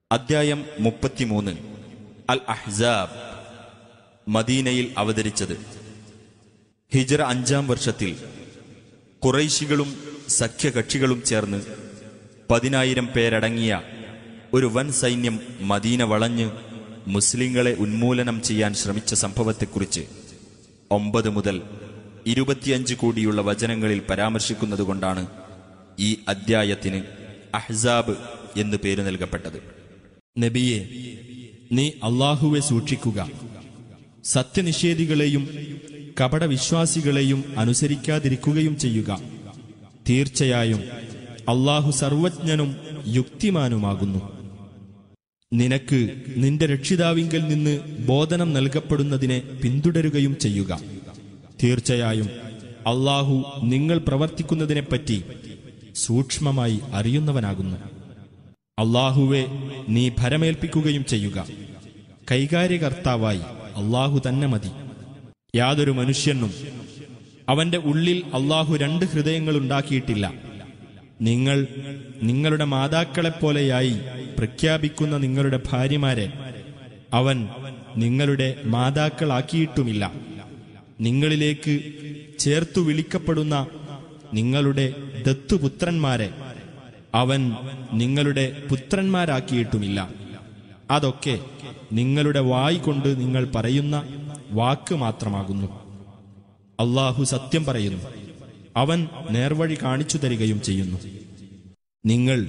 അദ്ധ്യായം മുപ്പത്തിമൂന്ന് അൽ അഹ്സാബ് മദീനയിൽ അവതരിച്ചത് ഹിജറ അഞ്ചാം വർഷത്തിൽ കുറൈശികളും സഖ്യകക്ഷികളും ചേർന്ന് പതിനായിരം പേരടങ്ങിയ ഒരു വൻ സൈന്യം മദീന വളഞ്ഞ് മുസ്ലിങ്ങളെ ഉന്മൂലനം ചെയ്യാൻ ശ്രമിച്ച സംഭവത്തെക്കുറിച്ച് ഒമ്പത് മുതൽ ഇരുപത്തിയഞ്ച് കൂടിയുള്ള വചനങ്ങളിൽ പരാമർശിക്കുന്നതുകൊണ്ടാണ് ഈ അദ്ധ്യായത്തിന് അഹ്സാബ് എന്ന് പേര് നൽകപ്പെട്ടത് നബിയെ നീ അള്ളാഹുവെ സൂക്ഷിക്കുക സത്യനിഷേധികളെയും കപടവിശ്വാസികളെയും അനുസരിക്കാതിരിക്കുകയും ചെയ്യുക തീർച്ചയായും അള്ളാഹു സർവജ്ഞനും യുക്തിമാനുമാകുന്നു നിനക്ക് നിന്റെ രക്ഷിതാവിങ്കൽ നിന്ന് ബോധനം നൽകപ്പെടുന്നതിനെ പിന്തുടരുകയും ചെയ്യുക തീർച്ചയായും അള്ളാഹു നിങ്ങൾ പ്രവർത്തിക്കുന്നതിനെപ്പറ്റി സൂക്ഷ്മമായി അറിയുന്നവനാകുന്നു അള്ളാഹുവെ നീ ഭരമേൽപ്പിക്കുകയും ചെയ്യുക കൈകാര്യകർത്താവായി അള്ളാഹു തന്നെ മതി യാതൊരു മനുഷ്യനും അവന്റെ ഉള്ളിൽ അള്ളാഹു രണ്ട് ഹൃദയങ്ങൾ ഉണ്ടാക്കിയിട്ടില്ല നിങ്ങൾ നിങ്ങളുടെ മാതാക്കളെപ്പോലെയായി പ്രഖ്യാപിക്കുന്ന നിങ്ങളുടെ ഭാര്യമാരെ അവൻ നിങ്ങളുടെ മാതാക്കളാക്കിയിട്ടുമില്ല നിങ്ങളിലേക്ക് ചേർത്തു വിളിക്കപ്പെടുന്ന നിങ്ങളുടെ ദത്തുപുത്രന്മാരെ അവൻ നിങ്ങളുടെ പുത്രന്മാരാക്കിയിട്ടുമില്ല അതൊക്കെ നിങ്ങളുടെ വായ് കൊണ്ട് നിങ്ങൾ പറയുന്ന വാക്ക് മാത്രമാകുന്നു അള്ളാഹു സത്യം പറയുന്നു അവൻ നേർവഴി കാണിച്ചു തരികയും ചെയ്യുന്നു നിങ്ങൾ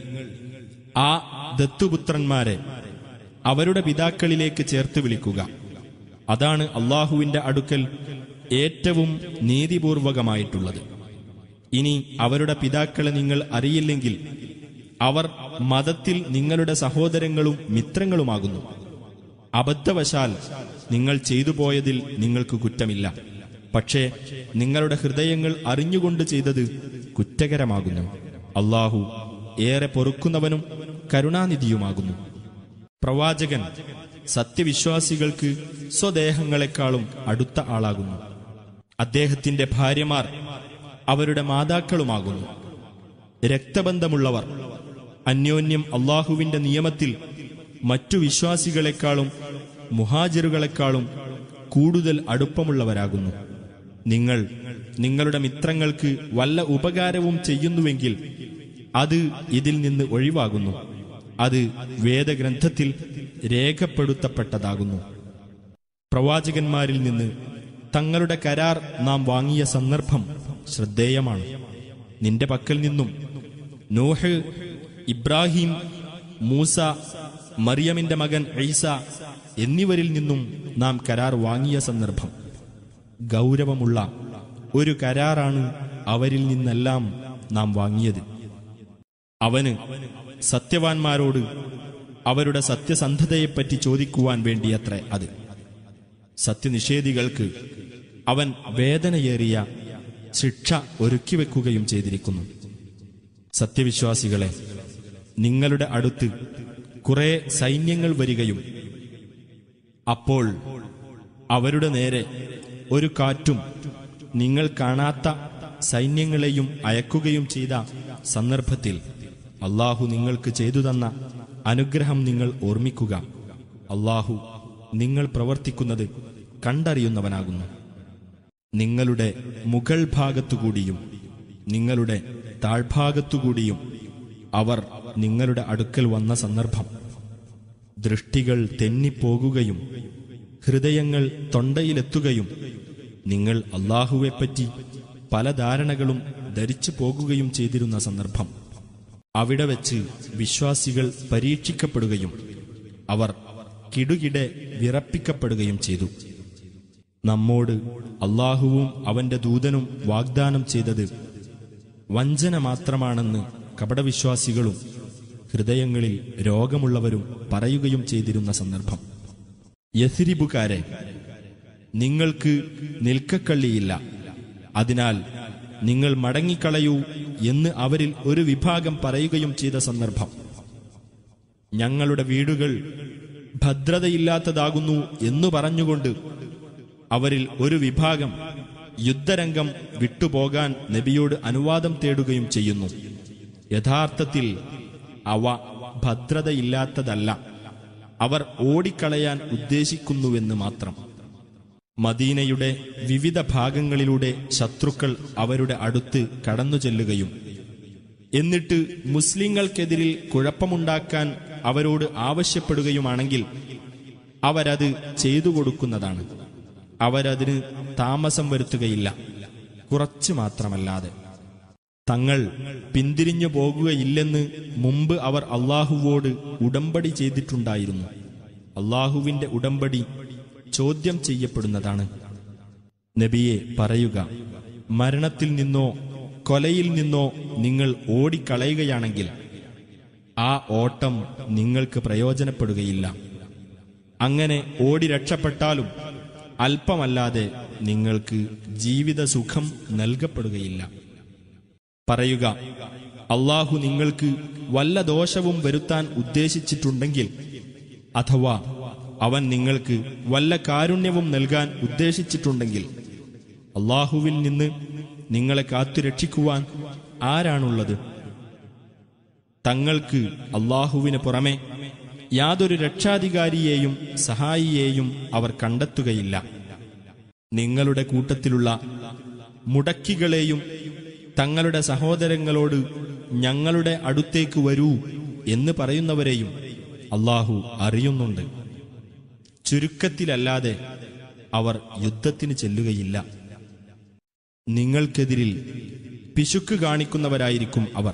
ആ ദത്തുപുത്രന്മാരെ അവരുടെ പിതാക്കളിലേക്ക് ചേർത്ത് വിളിക്കുക അതാണ് അള്ളാഹുവിന്റെ അടുക്കൽ ഏറ്റവും നീതിപൂർവകമായിട്ടുള്ളത് ഇനി അവരുടെ പിതാക്കളെ നിങ്ങൾ അറിയില്ലെങ്കിൽ അവർ മതത്തിൽ നിങ്ങളുടെ സഹോദരങ്ങളും മിത്രങ്ങളുമാകുന്നു അബദ്ധവശാൽ നിങ്ങൾ ചെയ്തു പോയതിൽ നിങ്ങൾക്ക് കുറ്റമില്ല പക്ഷേ നിങ്ങളുടെ ഹൃദയങ്ങൾ അറിഞ്ഞുകൊണ്ട് ചെയ്തത് കുറ്റകരമാകുന്നു അള്ളാഹു ഏറെ പൊറുക്കുന്നവനും കരുണാനിധിയുമാകുന്നു പ്രവാചകൻ സത്യവിശ്വാസികൾക്ക് സ്വദേഹങ്ങളെക്കാളും അടുത്ത ആളാകുന്നു അദ്ദേഹത്തിന്റെ ഭാര്യമാർ അവരുടെ മാതാക്കളുമാകുന്നു രക്തബന്ധമുള്ളവർ അന്യോന്യം അള്ളാഹുവിന്റെ നിയമത്തിൽ മറ്റു വിശ്വാസികളെക്കാളും മുഹാജിറുകളെക്കാളും കൂടുതൽ അടുപ്പമുള്ളവരാകുന്നു നിങ്ങൾ നിങ്ങളുടെ മിത്രങ്ങൾക്ക് വല്ല ഉപകാരവും ചെയ്യുന്നുവെങ്കിൽ അത് ഇതിൽ നിന്ന് ഒഴിവാകുന്നു അത് വേദഗ്രന്ഥത്തിൽ രേഖപ്പെടുത്തപ്പെട്ടതാകുന്നു പ്രവാചകന്മാരിൽ നിന്ന് തങ്ങളുടെ കരാർ നാം വാങ്ങിയ സന്ദർഭം ശ്രദ്ധേയമാണ് നിന്റെ പക്കൽ നിന്നും നോഹ് ഇബ്രാഹിം മൂസ മറിയമിന്റെ മകൻ ഈസ എന്നിവരിൽ നിന്നും നാം കരാർ വാങ്ങിയ സന്ദർഭം ഗൗരവമുള്ള ഒരു കരാറാണ് അവരിൽ നിന്നെല്ലാം നാം വാങ്ങിയത് അവന് സത്യവാൻമാരോട് അവരുടെ സത്യസന്ധതയെപ്പറ്റി ചോദിക്കുവാൻ വേണ്ടിയത്രേ അത് സത്യനിഷേധികൾക്ക് അവൻ വേദനയേറിയ ശിക്ഷ ഒരുക്കിവെക്കുകയും ചെയ്തിരിക്കുന്നു സത്യവിശ്വാസികളെ നിങ്ങളുടെ അടുത്ത് കുറെ സൈന്യങ്ങൾ വരികയും അപ്പോൾ അവരുടെ നേരെ ഒരു കാറ്റും നിങ്ങൾ കാണാത്ത സൈന്യങ്ങളെയും അയക്കുകയും ചെയ്ത സന്ദർഭത്തിൽ അള്ളാഹു നിങ്ങൾക്ക് ചെയ്തു തന്ന അനുഗ്രഹം നിങ്ങൾ ഓർമ്മിക്കുക അള്ളാഹു നിങ്ങൾ പ്രവർത്തിക്കുന്നത് കണ്ടറിയുന്നവനാകുന്നു നിങ്ങളുടെ മുകൾ ഭാഗത്തുകൂടിയും നിങ്ങളുടെ താഴ്ഭാഗത്തുകൂടിയും അവർ നിങ്ങളുടെ അടുക്കൽ വന്ന സന്ദർഭം ദൃഷ്ടികൾ തെന്നിപ്പോകുകയും ഹൃദയങ്ങൾ തൊണ്ടയിലെത്തുകയും നിങ്ങൾ അള്ളാഹുവെപ്പറ്റി പല ധാരണകളും ധരിച്ചു പോകുകയും ചെയ്തിരുന്ന സന്ദർഭം അവിടെ വെച്ച് വിശ്വാസികൾ പരീക്ഷിക്കപ്പെടുകയും അവർ കിടുകിടെ വിറപ്പിക്കപ്പെടുകയും ചെയ്തു നമ്മോട് അള്ളാഹുവും അവന്റെ ദൂതനും വാഗ്ദാനം ചെയ്തത് വഞ്ചന മാത്രമാണെന്ന് കപടവിശ്വാസികളും ഹൃദയങ്ങളിൽ രോഗമുള്ളവരും പറയുകയും ചെയ്തിരുന്ന സന്ദർഭം യസിരിബുകാരെ നിങ്ങൾക്ക് നിൽക്കക്കള്ളിയില്ല അതിനാൽ നിങ്ങൾ മടങ്ങിക്കളയൂ എന്ന് അവരിൽ ഒരു വിഭാഗം പറയുകയും ചെയ്ത സന്ദർഭം ഞങ്ങളുടെ വീടുകൾ ഭദ്രതയില്ലാത്തതാകുന്നു എന്നു പറഞ്ഞുകൊണ്ട് അവരിൽ ഒരു വിഭാഗം യുദ്ധരംഗം വിട്ടുപോകാൻ നബിയോട് അനുവാദം തേടുകയും ചെയ്യുന്നു യഥാർത്ഥത്തിൽ അവ ഭദ്രതയില്ലാത്തതല്ല അവർ ഓടിക്കളയാൻ ഉദ്ദേശിക്കുന്നുവെന്ന് മാത്രം മദീനയുടെ വിവിധ ഭാഗങ്ങളിലൂടെ ശത്രുക്കൾ അവരുടെ അടുത്ത് കടന്നു ചെല്ലുകയും എന്നിട്ട് മുസ്ലിങ്ങൾക്കെതിരിൽ കുഴപ്പമുണ്ടാക്കാൻ അവരോട് ആവശ്യപ്പെടുകയുമാണെങ്കിൽ അവരത് ചെയ്തു കൊടുക്കുന്നതാണ് അവരതിന് താമസം വരുത്തുകയില്ല കുറച്ചു മാത്രമല്ലാതെ തങ്ങൾ പിന്തിരിഞ്ഞു പോകുകയില്ലെന്ന് മുമ്പ് അവർ അള്ളാഹുവോട് ഉടമ്പടി ചെയ്തിട്ടുണ്ടായിരുന്നു അള്ളാഹുവിന്റെ ഉടമ്പടി ചോദ്യം ചെയ്യപ്പെടുന്നതാണ് നബിയെ പറയുക മരണത്തിൽ നിന്നോ കൊലയിൽ നിന്നോ നിങ്ങൾ ഓടിക്കളയുകയാണെങ്കിൽ ആ ഓട്ടം നിങ്ങൾക്ക് പ്രയോജനപ്പെടുകയില്ല അങ്ങനെ ഓടി രക്ഷപ്പെട്ടാലും അല്പമല്ലാതെ നിങ്ങൾക്ക് ജീവിതസുഖം നൽകപ്പെടുകയില്ല പറയുക അള്ളാഹു നിങ്ങൾക്ക് വല്ല ദോഷവും വരുത്താൻ ഉദ്ദേശിച്ചിട്ടുണ്ടെങ്കിൽ അഥവാ അവൻ നിങ്ങൾക്ക് വല്ല കാരുണ്യവും നൽകാൻ ഉദ്ദേശിച്ചിട്ടുണ്ടെങ്കിൽ അള്ളാഹുവിൽ നിന്ന് നിങ്ങളെ കാത്തുരക്ഷിക്കുവാൻ ആരാണുള്ളത് തങ്ങൾക്ക് അള്ളാഹുവിന് പുറമെ യാതൊരു രക്ഷാധികാരിയെയും സഹായിയെയും അവർ കണ്ടെത്തുകയില്ല നിങ്ങളുടെ കൂട്ടത്തിലുള്ള മുടക്കികളെയും തങ്ങളുടെ സഹോദരങ്ങളോട് ഞങ്ങളുടെ അടുത്തേക്ക് വരൂ എന്ന് പറയുന്നവരെയും അള്ളാഹു അറിയുന്നുണ്ട് ചുരുക്കത്തിലല്ലാതെ അവർ യുദ്ധത്തിന് ചെല്ലുകയില്ല നിങ്ങൾക്കെതിരിൽ പിശുക്ക് കാണിക്കുന്നവരായിരിക്കും അവർ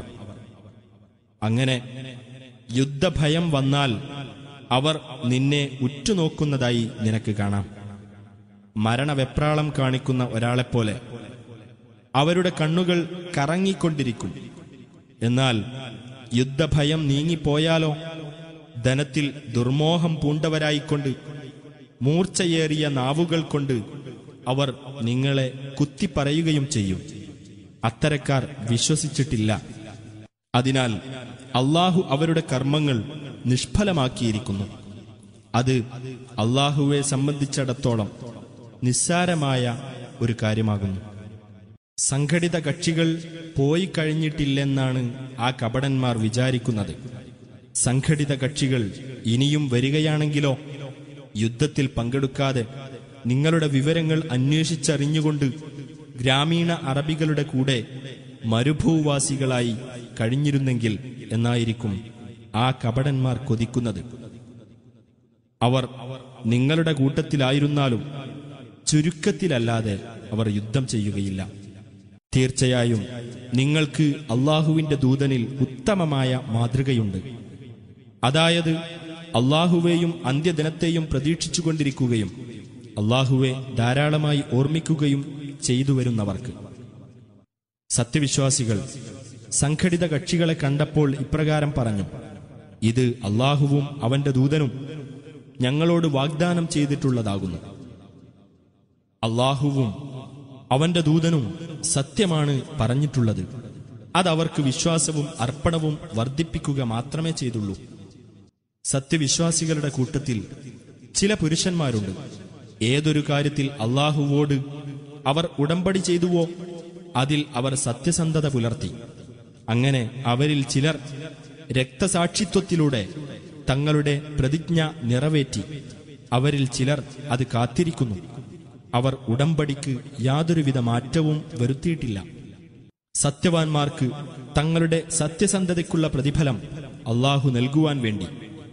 അങ്ങനെ യുദ്ധഭയം വന്നാൽ അവർ നിന്നെ ഉറ്റുനോക്കുന്നതായി നിനക്ക് കാണാം മരണവെപ്രാളം കാണിക്കുന്ന ഒരാളെപ്പോലെ അവരുടെ കണ്ണുകൾ കറങ്ങിക്കൊണ്ടിരിക്കും എന്നാൽ യുദ്ധഭയം നീങ്ങിപ്പോയാലോ ധനത്തിൽ ദുർമോഹം പൂണ്ടവരായിക്കൊണ്ട് മൂർച്ചയേറിയ നാവുകൾ കൊണ്ട് അവർ നിങ്ങളെ കുത്തിപ്പറയുകയും ചെയ്യും അത്തരക്കാർ വിശ്വസിച്ചിട്ടില്ല അതിനാൽ അള്ളാഹു അവരുടെ കർമ്മങ്ങൾ നിഷ്ഫലമാക്കിയിരിക്കുന്നു അത് അള്ളാഹുവെ സംബന്ധിച്ചിടത്തോളം നിസ്സാരമായ ഒരു കാര്യമാകുന്നു സംഘടിത കക്ഷികൾ പോയി കഴിഞ്ഞിട്ടില്ലെന്നാണ് ആ കപടന്മാർ വിചാരിക്കുന്നത് സംഘടിത കക്ഷികൾ ഇനിയും വരികയാണെങ്കിലോ യുദ്ധത്തിൽ പങ്കെടുക്കാതെ നിങ്ങളുടെ വിവരങ്ങൾ അന്വേഷിച്ചറിഞ്ഞുകൊണ്ട് ഗ്രാമീണ അറബികളുടെ കൂടെ മരുഭൂവാസികളായി കഴിഞ്ഞിരുന്നെങ്കിൽ എന്നായിരിക്കും ആ കപടന്മാർ കൊതിക്കുന്നത് അവർ നിങ്ങളുടെ കൂട്ടത്തിലായിരുന്നാലും ചുരുക്കത്തിലല്ലാതെ അവർ യുദ്ധം ചെയ്യുകയില്ല തീർച്ചയായും നിങ്ങൾക്ക് അള്ളാഹുവിന്റെ ദൂതനിൽ ഉത്തമമായ മാതൃകയുണ്ട് അതായത് അള്ളാഹുവേയും അന്ത്യദിനത്തെയും പ്രതീക്ഷിച്ചുകൊണ്ടിരിക്കുകയും അള്ളാഹുവെ ധാരാളമായി ഓർമ്മിക്കുകയും ചെയ്തു വരുന്നവർക്ക് സത്യവിശ്വാസികൾ സംഘടിത കക്ഷികളെ കണ്ടപ്പോൾ ഇപ്രകാരം പറഞ്ഞു ഇത് അള്ളാഹുവും അവന്റെ ദൂതനും ഞങ്ങളോട് വാഗ്ദാനം ചെയ്തിട്ടുള്ളതാകുന്നു അള്ളാഹുവും അവന്റെ ദൂതനും സത്യമാണ് പറഞ്ഞിട്ടുള്ളത് അതവർക്ക് വിശ്വാസവും അർപ്പണവും വർദ്ധിപ്പിക്കുക മാത്രമേ ചെയ്തുള്ളൂ സത്യവിശ്വാസികളുടെ കൂട്ടത്തിൽ ചില പുരുഷന്മാരുണ്ട് ഏതൊരു കാര്യത്തിൽ അള്ളാഹുവോട് അവർ ഉടമ്പടി ചെയ്തുവോ അതിൽ അവർ സത്യസന്ധത പുലർത്തി അങ്ങനെ അവരിൽ ചിലർ രക്തസാക്ഷിത്വത്തിലൂടെ തങ്ങളുടെ പ്രതിജ്ഞ നിറവേറ്റി അവരിൽ ചിലർ അത് കാത്തിരിക്കുന്നു അവർ ഉടമ്പടിക്ക് യാതൊരുവിധ മാറ്റവും വരുത്തിയിട്ടില്ല സത്യവാൻമാർക്ക് തങ്ങളുടെ സത്യസന്ധതയ്ക്കുള്ള പ്രതിഫലം അള്ളാഹു നൽകുവാൻ വേണ്ടി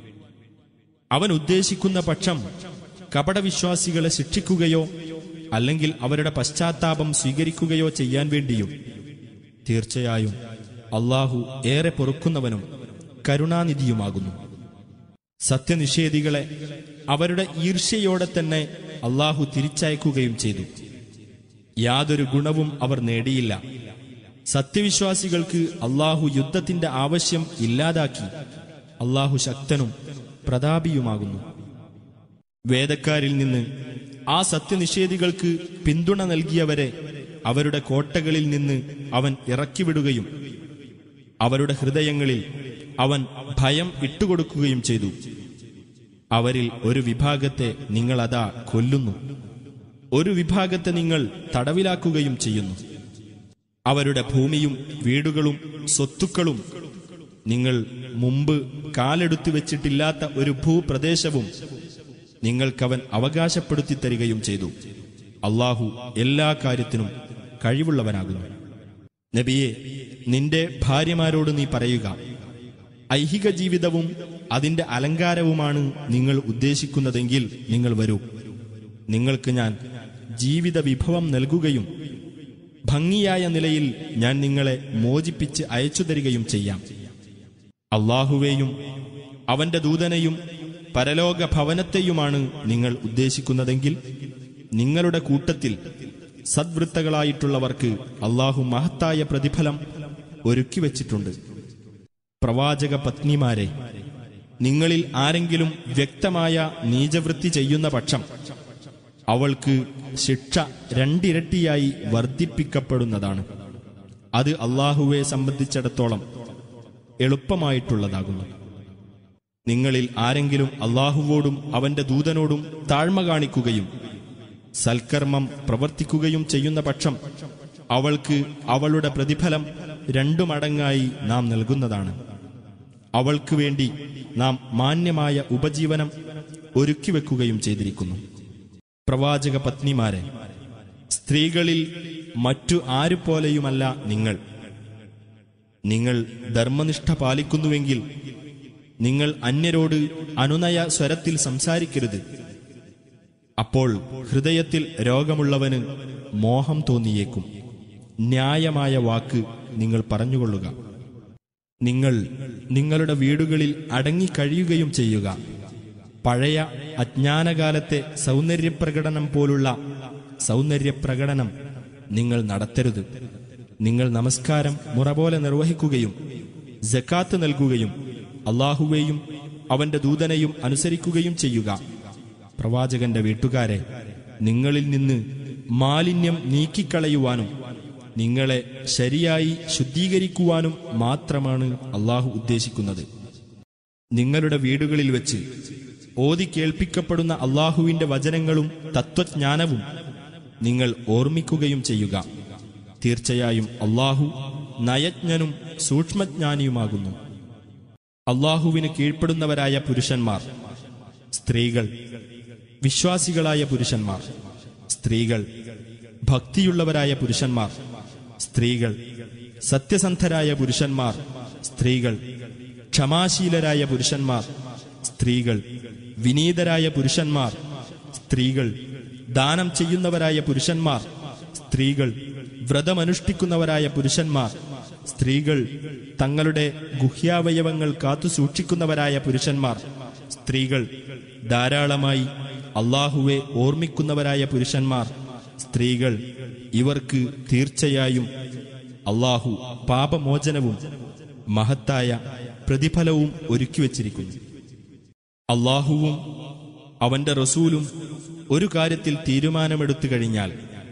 അവൻ ഉദ്ദേശിക്കുന്ന പക്ഷം കപടവിശ്വാസികളെ ശിക്ഷിക്കുകയോ അല്ലെങ്കിൽ അവരുടെ പശ്ചാത്താപം സ്വീകരിക്കുകയോ ചെയ്യാൻ വേണ്ടിയും തീർച്ചയായും അള്ളാഹു ഏറെ പൊറുക്കുന്നവനും കരുണാനിധിയുമാകുന്നു സത്യനിഷേധികളെ അവരുടെ ഈർഷ്യയോടെ തന്നെ അള്ളാഹു തിരിച്ചയക്കുകയും ചെയ്തു യാതൊരു ഗുണവും അവർ നേടിയില്ല സത്യവിശ്വാസികൾക്ക് അള്ളാഹു യുദ്ധത്തിന്റെ ആവശ്യം ഇല്ലാതാക്കി അള്ളാഹു ശക്തനും പ്രതാപിയുമാകുന്നു വേദക്കാരിൽ നിന്ന് ആ സത്യനിഷേധികൾക്ക് പിന്തുണ നൽകിയവരെ അവരുടെ കോട്ടകളിൽ നിന്ന് അവൻ ഇറക്കിവിടുകയും അവരുടെ ഹൃദയങ്ങളിൽ അവൻ ഭയം ഇട്ടുകൊടുക്കുകയും ചെയ്തു അവരിൽ ഒരു വിഭാഗത്തെ നിങ്ങൾ അതാ കൊല്ലുന്നു ഒരു വിഭാഗത്തെ നിങ്ങൾ തടവിലാക്കുകയും ചെയ്യുന്നു അവരുടെ ഭൂമിയും വീടുകളും സ്വത്തുക്കളും നിങ്ങൾ മുമ്പ് കാലെടുത്തു വെച്ചിട്ടില്ലാത്ത ഒരു ഭൂപ്രദേശവും നിങ്ങൾക്കവൻ അവകാശപ്പെടുത്തി തരികയും ചെയ്തു അള്ളാഹു എല്ലാ കാര്യത്തിനും കഴിവുള്ളവനാകുന്നു നബിയെ നിന്റെ ഭാര്യമാരോട് നീ പറയുക ഐഹിക ജീവിതവും അതിന്റെ അലങ്കാരവുമാണ് നിങ്ങൾ ഉദ്ദേശിക്കുന്നതെങ്കിൽ നിങ്ങൾ വരൂ നിങ്ങൾക്ക് ഞാൻ ജീവിത വിഭവം നൽകുകയും ഭംഗിയായ നിലയിൽ ഞാൻ നിങ്ങളെ മോചിപ്പിച്ച് അയച്ചു തരികയും ചെയ്യാം അള്ളാഹുവേയും അവന്റെ ദൂതനെയും പരലോക ഭവനത്തെയുമാണ് നിങ്ങൾ ഉദ്ദേശിക്കുന്നതെങ്കിൽ നിങ്ങളുടെ കൂട്ടത്തിൽ സദ്വൃത്തകളായിട്ടുള്ളവർക്ക് അള്ളാഹു മഹത്തായ പ്രതിഫലം ഒരുക്കി വച്ചിട്ടുണ്ട് പ്രവാചക പത്നിമാരെ നിങ്ങളിൽ ആരെങ്കിലും വ്യക്തമായ നീചവൃത്തി ചെയ്യുന്ന പക്ഷം അവൾക്ക് ശിക്ഷ രണ്ടിരട്ടിയായി വർദ്ധിപ്പിക്കപ്പെടുന്നതാണ് അത് അള്ളാഹുവെ സംബന്ധിച്ചിടത്തോളം എളുപ്പമായിട്ടുള്ളതാകുന്നു നിങ്ങളിൽ ആരെങ്കിലും അള്ളാഹുവോടും അവന്റെ ദൂതനോടും താഴ്മ കാണിക്കുകയും സൽക്കർമ്മം പ്രവർത്തിക്കുകയും ചെയ്യുന്ന പക്ഷം അവൾക്ക് അവളുടെ പ്രതിഫലം രണ്ടു മടങ്ങായി നാം നൽകുന്നതാണ് അവൾക്ക് വേണ്ടി നാം മാന്യമായ ഉപജീവനം ഒരുക്കി വെക്കുകയും ചെയ്തിരിക്കുന്നു പ്രവാചക പത്നിമാരെ സ്ത്രീകളിൽ മറ്റു ആരുപോലെയുമല്ല നിങ്ങൾ നിങ്ങൾ ധർമ്മനിഷ്ഠ പാലിക്കുന്നുവെങ്കിൽ നിങ്ങൾ അന്യരോട് അനുനയ സ്വരത്തിൽ സംസാരിക്കരുത് അപ്പോൾ ഹൃദയത്തിൽ രോഗമുള്ളവന് മോഹം തോന്നിയേക്കും ന്യായമായ വാക്ക് നിങ്ങൾ പറഞ്ഞുകൊള്ളുക നിങ്ങൾ നിങ്ങളുടെ വീടുകളിൽ അടങ്ങിക്കഴിയുകയും ചെയ്യുക പഴയ അജ്ഞാനകാലത്തെ സൗന്ദര്യപ്രകടനം പോലുള്ള സൗന്ദര്യപ്രകടനം നിങ്ങൾ നടത്തരുത് നിങ്ങൾ നമസ്കാരം മുറ പോലെ നിർവഹിക്കുകയും ജക്കാത്ത് നൽകുകയും അള്ളാഹുവേയും അവന്റെ ദൂതനെയും അനുസരിക്കുകയും ചെയ്യുക പ്രവാചകന്റെ വീട്ടുകാരെ നിങ്ങളിൽ നിന്ന് മാലിന്യം നീക്കിക്കളയുവാനും നിങ്ങളെ ശരിയായി ശുദ്ധീകരിക്കുവാനും മാത്രമാണ് അള്ളാഹു ഉദ്ദേശിക്കുന്നത് നിങ്ങളുടെ വീടുകളിൽ വെച്ച് ഓതി കേൾപ്പിക്കപ്പെടുന്ന അള്ളാഹുവിന്റെ വചനങ്ങളും തത്വജ്ഞാനവും നിങ്ങൾ ഓർമ്മിക്കുകയും ചെയ്യുക തീർച്ചയായും അള്ളാഹു നയജ്ഞനും സൂക്ഷ്മജ്ഞാനിയുമാകുന്നു അള്ളാഹുവിന് കീഴ്പ്പെടുന്നവരായ പുരുഷന്മാർ സ്ത്രീകൾ വിശ്വാസികളായ പുരുഷന്മാർ സ്ത്രീകൾ ഭക്തിയുള്ളവരായ പുരുഷന്മാർ സ്ത്രീകൾ സത്യസന്ധരായ പുരുഷന്മാർ സ്ത്രീകൾ ക്ഷമാശീലരായ പുരുഷന്മാർ സ്ത്രീകൾ വിനീതരായ പുരുഷന്മാർ സ്ത്രീകൾ ദാനം ചെയ്യുന്നവരായ പുരുഷന്മാർ സ്ത്രീകൾ വ്രതമനുഷ്ഠിക്കുന്നവരായ പുരുഷന്മാർ സ്ത്രീകൾ തങ്ങളുടെ ഗുഹ്യാവയവങ്ങൾ കാത്തു സൂക്ഷിക്കുന്നവരായ പുരുഷന്മാർ സ്ത്രീകൾ ധാരാളമായി അള്ളാഹുവെ ഓർമ്മിക്കുന്നവരായ പുരുഷന്മാർ സ്ത്രീകൾ ഇവർക്ക് തീർച്ചയായും അള്ളാഹു പാപമോചനവും മഹത്തായ പ്രതിഫലവും ഒരുക്കിവച്ചിരിക്കുന്നു അള്ളാഹുവും അവന്റെ റസൂലും ഒരു കാര്യത്തിൽ തീരുമാനമെടുത്തു കഴിഞ്ഞാൽ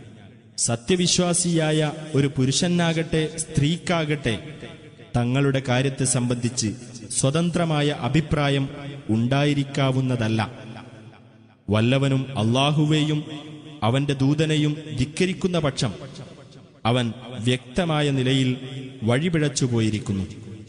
സത്യവിശ്വാസിയായ ഒരു പുരുഷനാകട്ടെ സ്ത്രീക്കാകട്ടെ തങ്ങളുടെ കാര്യത്തെ സംബന്ധിച്ച് സ്വതന്ത്രമായ അഭിപ്രായം ഉണ്ടായിരിക്കാവുന്നതല്ല വല്ലവനും അള്ളാഹുവേയും അവന്റെ ദൂതനെയും ധിക്കരിക്കുന്ന പക്ഷം അവൻ വ്യക്തമായ നിലയിൽ വഴിപിഴച്ചു പോയിരിക്കുന്നു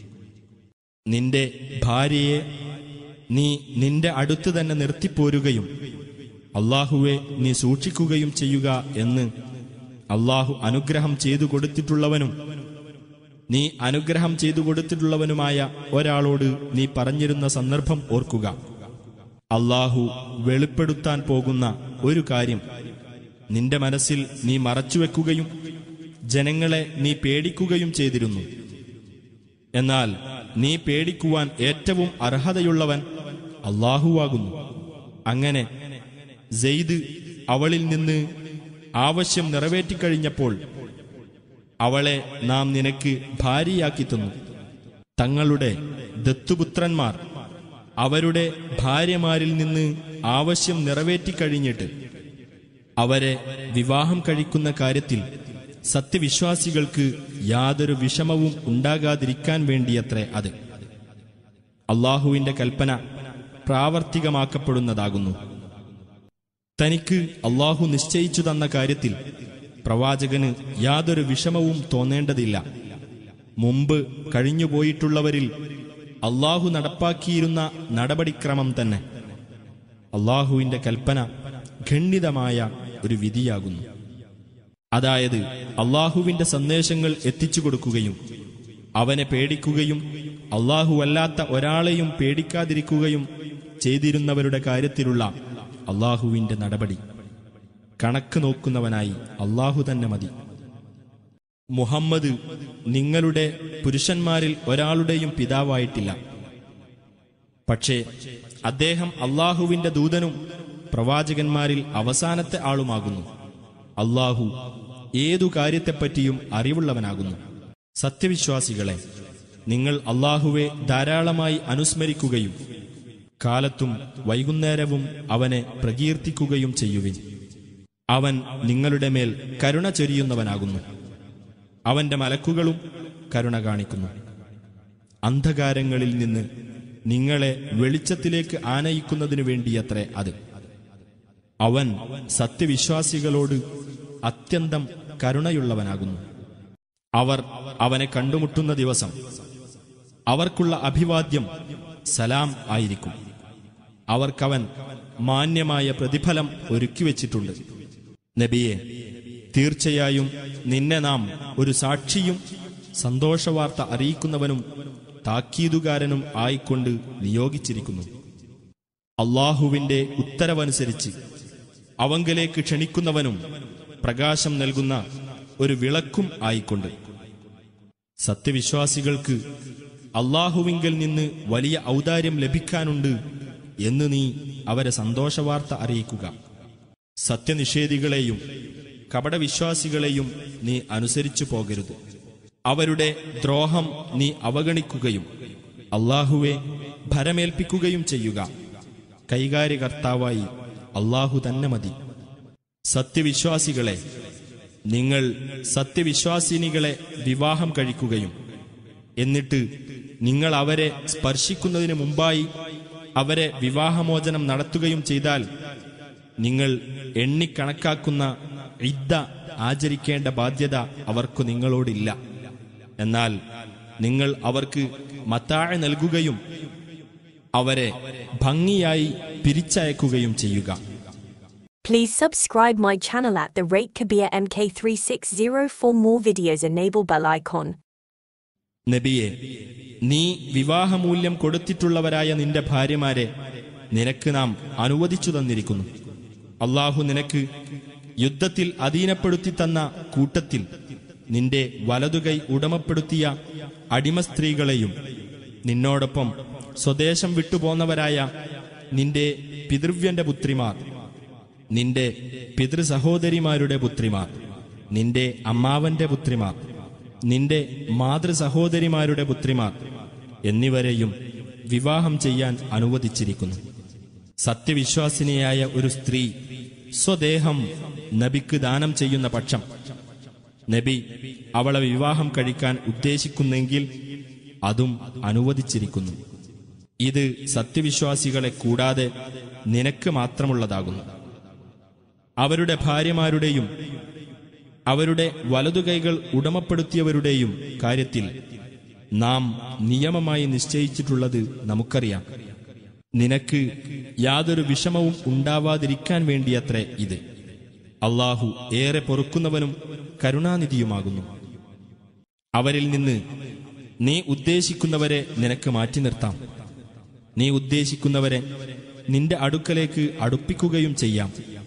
നിന്റെ ഭാര്യയെ നീ നിന്റെ അടുത്ത് തന്നെ നിർത്തിപ്പോരുകയും അള്ളാഹുവെ നീ സൂക്ഷിക്കുകയും ചെയ്യുക എന്ന് അള്ളാഹു അനുഗ്രഹം ചെയ്തു കൊടുത്തിട്ടുള്ളവനും നീ അനുഗ്രഹം ചെയ്തു കൊടുത്തിട്ടുള്ളവനുമായ ഒരാളോട് നീ പറഞ്ഞിരുന്ന സന്ദർഭം ഓർക്കുക അള്ളാഹു വെളിപ്പെടുത്താൻ പോകുന്ന ഒരു കാര്യം നിന്റെ മനസ്സിൽ നീ മറച്ചുവെക്കുകയും ജനങ്ങളെ നീ പേടിക്കുകയും ചെയ്തിരുന്നു എന്നാൽ നീ പേടിക്കുവാൻ ഏറ്റവും അർഹതയുള്ളവൻ അള്ളാഹുവാകുന്നു അങ്ങനെ സെയ്ദ് അവളിൽ നിന്ന് ആവശ്യം നിറവേറ്റിക്കഴിഞ്ഞപ്പോൾ അവളെ നാം നിനക്ക് ഭാര്യയാക്കി തന്നു തങ്ങളുടെ ദത്തുപുത്രന്മാർ അവരുടെ ഭാര്യമാരിൽ നിന്ന് ആവശ്യം നിറവേറ്റിക്കഴിഞ്ഞിട്ട് അവരെ വിവാഹം കഴിക്കുന്ന കാര്യത്തിൽ സത്യവിശ്വാസികൾക്ക് യാതൊരു വിഷമവും ഉണ്ടാകാതിരിക്കാൻ വേണ്ടിയത്രേ അത് അള്ളാഹുവിന്റെ കൽപ്പന പ്രാവർത്തികമാക്കപ്പെടുന്നതാകുന്നു തനിക്ക് അള്ളാഹു നിശ്ചയിച്ചു തന്ന കാര്യത്തിൽ പ്രവാചകന് യാതൊരു വിഷമവും തോന്നേണ്ടതില്ല മുമ്പ് കഴിഞ്ഞുപോയിട്ടുള്ളവരിൽ അള്ളാഹു നടപ്പാക്കിയിരുന്ന നടപടിക്രമം തന്നെ അള്ളാഹുവിന്റെ കൽപ്പന ഖണ്ഡിതമായ ഒരു വിധിയാകുന്നു അതായത് അള്ളാഹുവിന്റെ സന്ദേശങ്ങൾ എത്തിച്ചു കൊടുക്കുകയും അവനെ പേടിക്കുകയും അല്ലാത്ത ഒരാളെയും പേടിക്കാതിരിക്കുകയും ചെയ്തിരുന്നവരുടെ കാര്യത്തിലുള്ള അള്ളാഹുവിന്റെ നടപടി കണക്ക് നോക്കുന്നവനായി അള്ളാഹു തന്നെ മതി മുഹമ്മദ് നിങ്ങളുടെ പുരുഷന്മാരിൽ ഒരാളുടെയും പിതാവായിട്ടില്ല പക്ഷേ അദ്ദേഹം അള്ളാഹുവിന്റെ ദൂതനും പ്രവാചകന്മാരിൽ അവസാനത്തെ ആളുമാകുന്നു അള്ളാഹു ഏതു കാര്യത്തെപ്പറ്റിയും അറിവുള്ളവനാകുന്നു സത്യവിശ്വാസികളെ നിങ്ങൾ അള്ളാഹുവെ ധാരാളമായി അനുസ്മരിക്കുകയും കാലത്തും വൈകുന്നേരവും അവനെ പ്രകീർത്തിക്കുകയും ചെയ്യുവിൻ അവൻ നിങ്ങളുടെ മേൽ കരുണ ചൊരിയുന്നവനാകുന്നു അവന്റെ മലക്കുകളും കരുണ കാണിക്കുന്നു അന്ധകാരങ്ങളിൽ നിന്ന് നിങ്ങളെ വെളിച്ചത്തിലേക്ക് ആനയിക്കുന്നതിനു വേണ്ടിയത്രേ അത് അവൻ സത്യവിശ്വാസികളോട് അത്യന്തം കരുണയുള്ളവനാകുന്നു അവർ അവനെ കണ്ടുമുട്ടുന്ന ദിവസം അവർക്കുള്ള അഭിവാദ്യം സലാം ആയിരിക്കും അവർക്കവൻ മാന്യമായ പ്രതിഫലം ഒരുക്കിവെച്ചിട്ടുണ്ട് നബിയെ തീർച്ചയായും നിന്നെ നാം ഒരു സാക്ഷിയും സന്തോഷവാർത്ത അറിയിക്കുന്നവനും താക്കീതുകാരനും ആയിക്കൊണ്ട് നിയോഗിച്ചിരിക്കുന്നു അള്ളാഹുവിന്റെ ഉത്തരവനുസരിച്ച് അവങ്കലേക്ക് ക്ഷണിക്കുന്നവനും പ്രകാശം നൽകുന്ന ഒരു വിളക്കും ആയിക്കൊണ്ട് സത്യവിശ്വാസികൾക്ക് അള്ളാഹുവിങ്കൽ നിന്ന് വലിയ ഔദാര്യം ലഭിക്കാനുണ്ട് എന്ന് നീ അവരെ സന്തോഷവാർത്ത അറിയിക്കുക സത്യനിഷേധികളെയും കപടവിശ്വാസികളെയും നീ അനുസരിച്ചു പോകരുത് അവരുടെ ദ്രോഹം നീ അവഗണിക്കുകയും അള്ളാഹുവെ ഭരമേൽപ്പിക്കുകയും ചെയ്യുക കൈകാര്യകർത്താവായി അള്ളാഹു തന്നെ മതി സത്യവിശ്വാസികളെ നിങ്ങൾ സത്യവിശ്വാസിനികളെ വിവാഹം കഴിക്കുകയും എന്നിട്ട് നിങ്ങൾ അവരെ സ്പർശിക്കുന്നതിന് മുമ്പായി അവരെ വിവാഹമോചനം നടത്തുകയും ചെയ്താൽ നിങ്ങൾ എണ്ണിക്കണക്കാക്കുന്ന ഇദ്ദ ആചരിക്കേണ്ട ബാധ്യത അവർക്ക് നിങ്ങളോടില്ല എന്നാൽ നിങ്ങൾ അവർക്ക് മത്താഴ നൽകുകയും അവരെ ഭംഗിയായി പിരിച്ചയക്കുകയും ചെയ്യുക Please subscribe my channel at the rate Kabir MK360 for more videos. Enable bell icon. നബിയെ നീ വിവാഹമൂല്യം കൊടുത്തിട്ടുള്ളവരായ നിന്റെ ഭാര്യമാരെ നിനക്ക് നാം അനുവദിച്ചു തന്നിരിക്കുന്നു അള്ളാഹു നിനക്ക് യുദ്ധത്തിൽ അധീനപ്പെടുത്തി തന്ന കൂട്ടത്തിൽ നിന്റെ വലതുകൈ ഉടമപ്പെടുത്തിയ അടിമ സ്ത്രീകളെയും നിന്നോടൊപ്പം സ്വദേശം വിട്ടുപോന്നവരായ നിന്റെ പിതൃവ്യന്റെ പുത്രിമാർ നിന്റെ പിതൃസഹോദരിമാരുടെ പുത്രിമാർ നിന്റെ അമ്മാവന്റെ പുത്രിമാർ നിന്റെ മാതൃസഹോദരിമാരുടെ പുത്രിമാർ എന്നിവരെയും വിവാഹം ചെയ്യാൻ അനുവദിച്ചിരിക്കുന്നു സത്യവിശ്വാസിനിയായ ഒരു സ്ത്രീ സ്വദേഹം നബിക്ക് ദാനം ചെയ്യുന്ന പക്ഷം നബി അവളെ വിവാഹം കഴിക്കാൻ ഉദ്ദേശിക്കുന്നെങ്കിൽ അതും അനുവദിച്ചിരിക്കുന്നു ഇത് സത്യവിശ്വാസികളെ കൂടാതെ നിനക്ക് മാത്രമുള്ളതാകുന്നു അവരുടെ ഭാര്യമാരുടെയും അവരുടെ വലതുകൈകൾ ഉടമപ്പെടുത്തിയവരുടെയും കാര്യത്തിൽ നാം നിയമമായി നിശ്ചയിച്ചിട്ടുള്ളത് നമുക്കറിയാം നിനക്ക് യാതൊരു വിഷമവും ഉണ്ടാവാതിരിക്കാൻ വേണ്ടിയത്രേ ഇത് അള്ളാഹു ഏറെ പൊറുക്കുന്നവനും കരുണാനിധിയുമാകുന്നു അവരിൽ നിന്ന് നീ ഉദ്ദേശിക്കുന്നവരെ നിനക്ക് മാറ്റി നിർത്താം നീ ഉദ്ദേശിക്കുന്നവരെ നിന്റെ അടുക്കലേക്ക് അടുപ്പിക്കുകയും ചെയ്യാം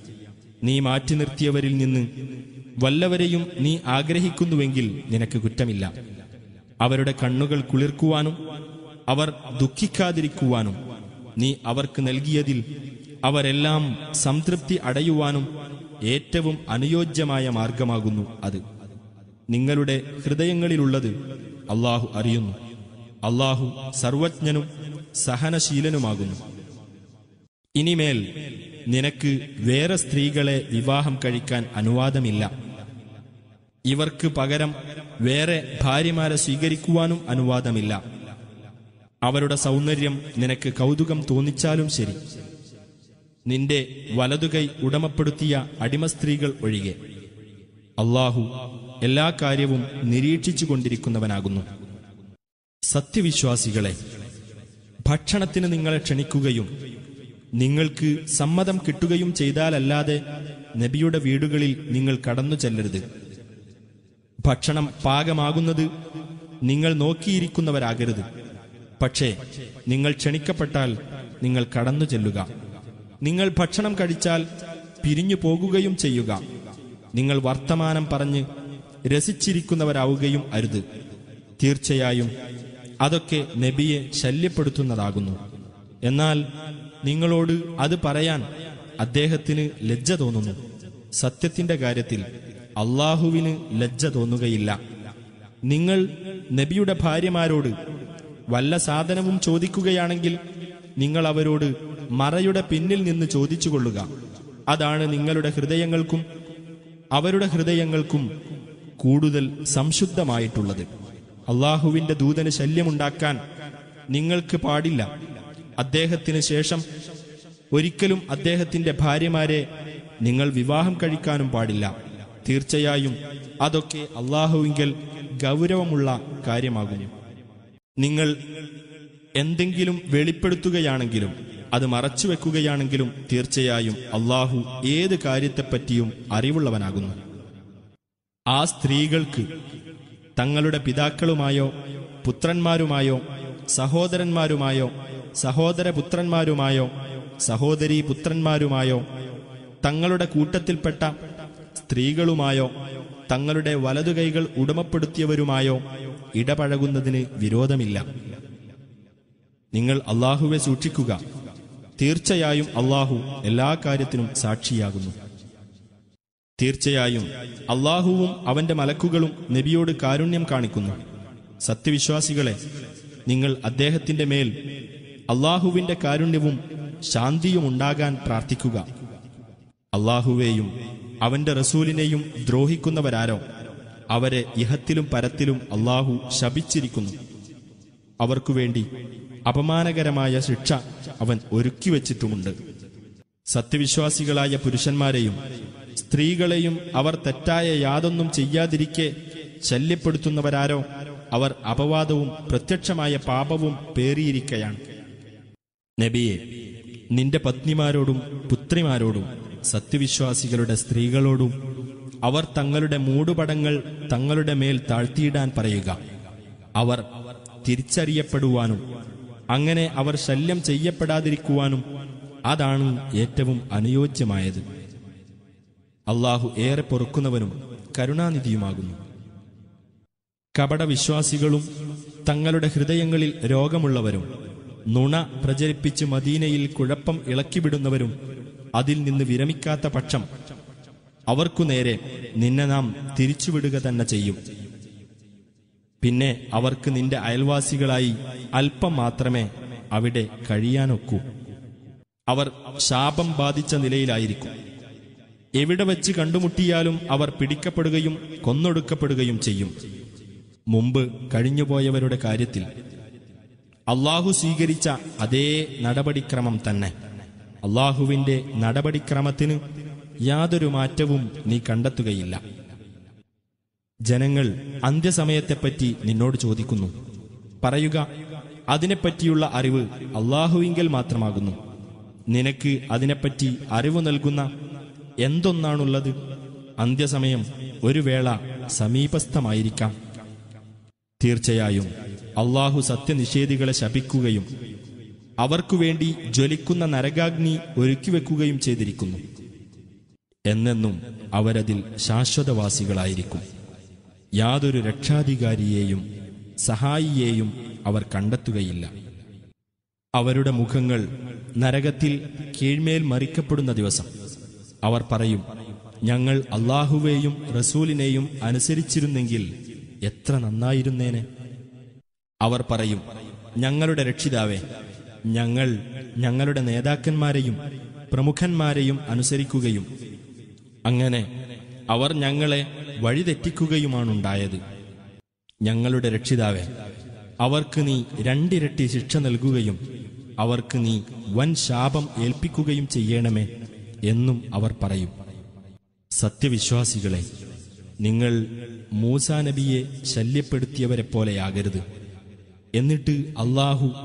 നീ മാറ്റി നിർത്തിയവരിൽ നിന്ന് വല്ലവരെയും നീ ആഗ്രഹിക്കുന്നുവെങ്കിൽ നിനക്ക് കുറ്റമില്ല അവരുടെ കണ്ണുകൾ കുളിർക്കുവാനും അവർ ദുഃഖിക്കാതിരിക്കുവാനും നീ അവർക്ക് നൽകിയതിൽ അവരെല്ലാം സംതൃപ്തി അടയുവാനും ഏറ്റവും അനുയോജ്യമായ മാർഗമാകുന്നു അത് നിങ്ങളുടെ ഹൃദയങ്ങളിലുള്ളത് അള്ളാഹു അറിയുന്നു അള്ളാഹു സർവജ്ഞനും സഹനശീലനുമാകുന്നു ഇനിമേൽ നിനക്ക് വേറെ സ്ത്രീകളെ വിവാഹം കഴിക്കാൻ അനുവാദമില്ല ഇവർക്ക് പകരം വേറെ ഭാര്യമാരെ സ്വീകരിക്കുവാനും അനുവാദമില്ല അവരുടെ സൗന്ദര്യം നിനക്ക് കൗതുകം തോന്നിച്ചാലും ശരി നിന്റെ വലതുകൈ ഉടമപ്പെടുത്തിയ അടിമ സ്ത്രീകൾ ഒഴികെ അള്ളാഹു എല്ലാ കാര്യവും നിരീക്ഷിച്ചു കൊണ്ടിരിക്കുന്നവനാകുന്നു സത്യവിശ്വാസികളെ ഭക്ഷണത്തിന് നിങ്ങളെ ക്ഷണിക്കുകയും നിങ്ങൾക്ക് സമ്മതം കിട്ടുകയും ചെയ്താലല്ലാതെ നബിയുടെ വീടുകളിൽ നിങ്ങൾ കടന്നു ചെല്ലരുത് ഭക്ഷണം പാകമാകുന്നത് നിങ്ങൾ നോക്കിയിരിക്കുന്നവരാകരുത് പക്ഷേ നിങ്ങൾ ക്ഷണിക്കപ്പെട്ടാൽ നിങ്ങൾ കടന്നു ചെല്ലുക നിങ്ങൾ ഭക്ഷണം കഴിച്ചാൽ പിരിഞ്ഞു പോകുകയും ചെയ്യുക നിങ്ങൾ വർത്തമാനം പറഞ്ഞ് രസിച്ചിരിക്കുന്നവരാവുകയും അരുത് തീർച്ചയായും അതൊക്കെ നബിയെ ശല്യപ്പെടുത്തുന്നതാകുന്നു എന്നാൽ നിങ്ങളോട് അത് പറയാൻ അദ്ദേഹത്തിന് ലജ്ജ തോന്നുന്നു സത്യത്തിന്റെ കാര്യത്തിൽ അള്ളാഹുവിന് ലജ്ജ തോന്നുകയില്ല നിങ്ങൾ നബിയുടെ ഭാര്യമാരോട് വല്ല സാധനവും ചോദിക്കുകയാണെങ്കിൽ നിങ്ങൾ അവരോട് മറയുടെ പിന്നിൽ നിന്ന് ചോദിച്ചുകൊള്ളുക അതാണ് നിങ്ങളുടെ ഹൃദയങ്ങൾക്കും അവരുടെ ഹൃദയങ്ങൾക്കും കൂടുതൽ സംശുദ്ധമായിട്ടുള്ളത് അള്ളാഹുവിന്റെ ദൂതന് ശല്യമുണ്ടാക്കാൻ നിങ്ങൾക്ക് പാടില്ല അദ്ദേഹത്തിന് ശേഷം ഒരിക്കലും അദ്ദേഹത്തിന്റെ ഭാര്യമാരെ നിങ്ങൾ വിവാഹം കഴിക്കാനും പാടില്ല തീർച്ചയായും അതൊക്കെ അള്ളാഹുവിങ്കൽ ഗൗരവമുള്ള കാര്യമാകുന്നു നിങ്ങൾ എന്തെങ്കിലും വെളിപ്പെടുത്തുകയാണെങ്കിലും അത് മറച്ചുവെക്കുകയാണെങ്കിലും തീർച്ചയായും അള്ളാഹു ഏത് കാര്യത്തെപ്പറ്റിയും അറിവുള്ളവനാകുന്നു ആ സ്ത്രീകൾക്ക് തങ്ങളുടെ പിതാക്കളുമായോ പുത്രന്മാരുമായോ സഹോദരന്മാരുമായോ സഹോദരപുത്രന്മാരുമായോ സഹോദരീ പുത്രന്മാരുമായോ തങ്ങളുടെ കൂട്ടത്തിൽപ്പെട്ട സ്ത്രീകളുമായോ തങ്ങളുടെ വലതുകൈകൾ ഉടമപ്പെടുത്തിയവരുമായോ ഇടപഴകുന്നതിന് വിരോധമില്ല നിങ്ങൾ അള്ളാഹുവെ സൂക്ഷിക്കുക തീർച്ചയായും അള്ളാഹു എല്ലാ കാര്യത്തിനും സാക്ഷിയാകുന്നു തീർച്ചയായും അള്ളാഹുവും അവന്റെ മലക്കുകളും നബിയോട് കാരുണ്യം കാണിക്കുന്നു സത്യവിശ്വാസികളെ നിങ്ങൾ അദ്ദേഹത്തിന്റെ മേൽ അള്ളാഹുവിന്റെ കാരുണ്യവും ശാന്തിയും ഉണ്ടാകാൻ പ്രാർത്ഥിക്കുക അള്ളാഹുവേയും അവന്റെ റസൂലിനെയും ദ്രോഹിക്കുന്നവരാരോ അവരെ ഇഹത്തിലും പരത്തിലും അള്ളാഹു ശപിച്ചിരിക്കുന്നു അവർക്കു വേണ്ടി അപമാനകരമായ ശിക്ഷ അവൻ ഒരുക്കിവച്ചിട്ടുമുണ്ട് സത്യവിശ്വാസികളായ പുരുഷന്മാരെയും സ്ത്രീകളെയും അവർ തെറ്റായ യാതൊന്നും ചെയ്യാതിരിക്കെ ശല്യപ്പെടുത്തുന്നവരാരോ അവർ അപവാദവും പ്രത്യക്ഷമായ പാപവും പേറിയിരിക്കയാണ് നബിയെ നിന്റെ പത്നിമാരോടും പുത്രിമാരോടും സത്യവിശ്വാസികളുടെ സ്ത്രീകളോടും അവർ തങ്ങളുടെ മൂടുപടങ്ങൾ തങ്ങളുടെ മേൽ താഴ്ത്തിയിടാൻ പറയുക അവർ തിരിച്ചറിയപ്പെടുവാനും അങ്ങനെ അവർ ശല്യം ചെയ്യപ്പെടാതിരിക്കുവാനും അതാണ് ഏറ്റവും അനുയോജ്യമായത് അള്ളാഹു ഏറെ പൊറുക്കുന്നവനും കരുണാനിധിയുമാകുന്നു കപടവിശ്വാസികളും തങ്ങളുടെ ഹൃദയങ്ങളിൽ രോഗമുള്ളവരും നുണ പ്രചരിപ്പിച്ച് മദീനയിൽ കുഴപ്പം ഇളക്കിവിടുന്നവരും അതിൽ നിന്ന് വിരമിക്കാത്ത പക്ഷം അവർക്കു നേരെ നിന്നെ നാം തിരിച്ചുവിടുക തന്നെ ചെയ്യും പിന്നെ അവർക്ക് നിന്റെ അയൽവാസികളായി അല്പം മാത്രമേ അവിടെ കഴിയാനൊക്കൂ അവർ ശാപം ബാധിച്ച നിലയിലായിരിക്കും എവിടെ വെച്ച് കണ്ടുമുട്ടിയാലും അവർ പിടിക്കപ്പെടുകയും കൊന്നൊടുക്കപ്പെടുകയും ചെയ്യും മുമ്പ് കഴിഞ്ഞുപോയവരുടെ കാര്യത്തിൽ അള്ളാഹു സ്വീകരിച്ച അതേ നടപടിക്രമം തന്നെ അള്ളാഹുവിന്റെ നടപടിക്രമത്തിന് യാതൊരു മാറ്റവും നീ കണ്ടെത്തുകയില്ല ജനങ്ങൾ അന്ത്യസമയത്തെപ്പറ്റി നിന്നോട് ചോദിക്കുന്നു പറയുക അതിനെപ്പറ്റിയുള്ള അറിവ് അള്ളാഹുവിങ്കൽ മാത്രമാകുന്നു നിനക്ക് അതിനെപ്പറ്റി അറിവ് നൽകുന്ന എന്തൊന്നാണുള്ളത് അന്ത്യസമയം ഒരു വേള സമീപസ്ഥമായിരിക്കാം തീർച്ചയായും അള്ളാഹു സത്യനിഷേധികളെ ശപിക്കുകയും അവർക്കു വേണ്ടി ജ്വലിക്കുന്ന നരകാഗ്നി ഒരുക്കിവെക്കുകയും ചെയ്തിരിക്കുന്നു എന്നെന്നും അവരതിൽ ശാശ്വതവാസികളായിരിക്കും യാതൊരു രക്ഷാധികാരിയെയും സഹായിയെയും അവർ കണ്ടെത്തുകയില്ല അവരുടെ മുഖങ്ങൾ നരകത്തിൽ കീഴ്മേൽ മറിക്കപ്പെടുന്ന ദിവസം അവർ പറയും ഞങ്ങൾ അള്ളാഹുവേയും റസൂലിനെയും അനുസരിച്ചിരുന്നെങ്കിൽ എത്ര നന്നായിരുന്നേനെ അവർ പറയും ഞങ്ങളുടെ രക്ഷിതാവേ ഞങ്ങൾ ഞങ്ങളുടെ നേതാക്കന്മാരെയും പ്രമുഖന്മാരെയും അനുസരിക്കുകയും അങ്ങനെ അവർ ഞങ്ങളെ വഴിതെറ്റിക്കുകയുമാണുണ്ടായത് ഞങ്ങളുടെ രക്ഷിതാവെ അവർക്ക് നീ രണ്ടിരട്ടി ശിക്ഷ നൽകുകയും അവർക്ക് നീ വൻ ശാപം ഏൽപ്പിക്കുകയും ചെയ്യണമേ എന്നും അവർ പറയും സത്യവിശ്വാസികളെ നിങ്ങൾ മൂസാ നബിയെ ശല്യപ്പെടുത്തിയവരെ പോലെയാകരുത് എന്നിട്ട് അള്ളാഹു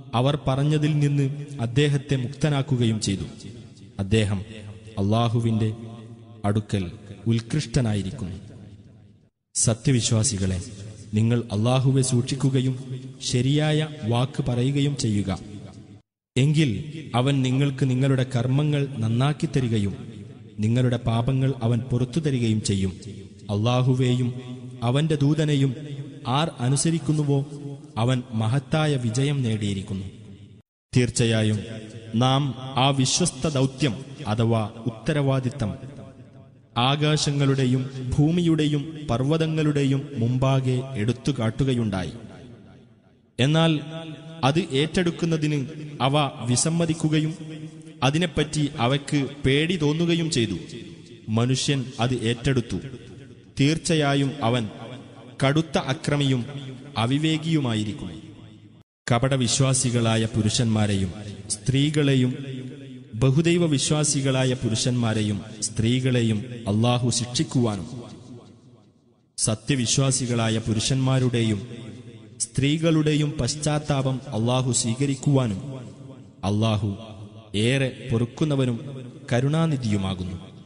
അവർ പറഞ്ഞതിൽ നിന്ന് അദ്ദേഹത്തെ മുക്തനാക്കുകയും ചെയ്തു അദ്ദേഹം അള്ളാഹുവിന്റെ അടുക്കൽ ഉത്കൃഷ്ടനായിരിക്കുന്നു സത്യവിശ്വാസികളെ നിങ്ങൾ അള്ളാഹുവെ സൂക്ഷിക്കുകയും ശരിയായ വാക്ക് പറയുകയും ചെയ്യുക എങ്കിൽ അവൻ നിങ്ങൾക്ക് നിങ്ങളുടെ കർമ്മങ്ങൾ നന്നാക്കി തരികയും നിങ്ങളുടെ പാപങ്ങൾ അവൻ പുറത്തു തരികയും ചെയ്യും അള്ളാഹുവേയും അവന്റെ ദൂതനെയും ആർ അനുസരിക്കുന്നുവോ അവൻ മഹത്തായ വിജയം നേടിയിരിക്കുന്നു തീർച്ചയായും നാം ആ വിശ്വസ്ത ദൗത്യം അഥവാ ഉത്തരവാദിത്തം ആകാശങ്ങളുടെയും ഭൂമിയുടെയും പർവ്വതങ്ങളുടെയും മുമ്പാകെ എടുത്തു കാട്ടുകയുണ്ടായി എന്നാൽ അത് ഏറ്റെടുക്കുന്നതിന് അവ വിസമ്മതിക്കുകയും അതിനെപ്പറ്റി അവയ്ക്ക് പേടി തോന്നുകയും ചെയ്തു മനുഷ്യൻ അത് ഏറ്റെടുത്തു തീർച്ചയായും അവൻ കടുത്ത അക്രമിയും അവിവേകിയുമായിരിക്കും കപടവിശ്വാസികളായ പുരുഷന്മാരെയും സ്ത്രീകളെയും ബഹുദൈവ വിശ്വാസികളായ പുരുഷന്മാരെയും സ്ത്രീകളെയും അള്ളാഹു ശിക്ഷിക്കുവാനും സത്യവിശ്വാസികളായ പുരുഷന്മാരുടെയും സ്ത്രീകളുടെയും പശ്ചാത്താപം അള്ളാഹു സ്വീകരിക്കുവാനും അള്ളാഹു ഏറെ പൊറുക്കുന്നവനും കരുണാനിധിയുമാകുന്നു